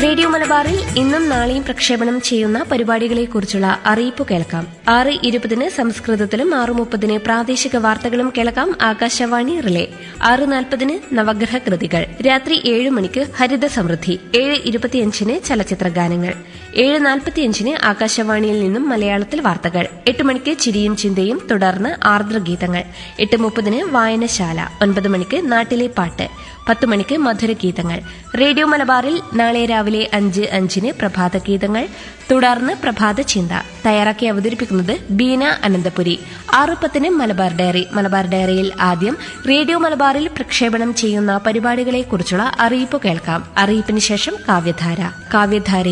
radio മലബാറിൽ ഇന്നും നാളെയും പ്രക്ഷേപണം ചെയ്യുന്ന പരിപാടികളെക്കുറിച്ചുള്ള അറിയിപ്പ് കേൾക്കാം ആറ് ഇരുപതിന് സംസ്കൃതത്തിലും ആറ് മുപ്പതിന് പ്രാദേശിക വാർത്തകളും കേൾക്കാം ആകാശവാണി റിലേ ആറ് നാൽപ്പതിന് നവഗ്രഹ കൃതികൾ രാത്രി ഏഴ് മണിക്ക് ഹരിത സമൃദ്ധി ഏഴ് ഇരുപത്തിയഞ്ചിന് ചലച്ചിത്ര ഗാനങ്ങൾ ഏഴ് നാൽപ്പത്തിയഞ്ചിന് ആകാശവാണിയിൽ നിന്നും മലയാളത്തിൽ വാർത്തകൾ എട്ട് മണിക്ക് ചിരിയും ചിന്തയും തുടർന്ന് ആർദ്രഗീതങ്ങൾ എട്ട് മുപ്പതിന് വായനശാല ഒൻപത് മണിക്ക് നാട്ടിലെ പാട്ട് പത്ത് മണിക്ക് മധുരഗീതങ്ങൾ റേഡിയോ മലബാറിൽ നാളെ രാവിലെ അഞ്ച് അഞ്ചിന് പ്രഭാത ഗീതങ്ങൾ തുടർന്ന് പ്രഭാത ചിന്ത തയ്യാറാക്കി അവതരിപ്പിക്കുന്നത് ബീന അനന്തപുരി ആറ് പത്തിന് മലബാർ ഡയറി മലബാർ ഡയറിയിൽ ആദ്യം റേഡിയോ മലബാറിൽ പ്രക്ഷേപണം ചെയ്യുന്ന പരിപാടികളെക്കുറിച്ചുള്ള അറിയിപ്പ് കേൾക്കാം അറിയിപ്പിന് ശേഷം കാവ്യധാര കാവ്യധാരയിൽ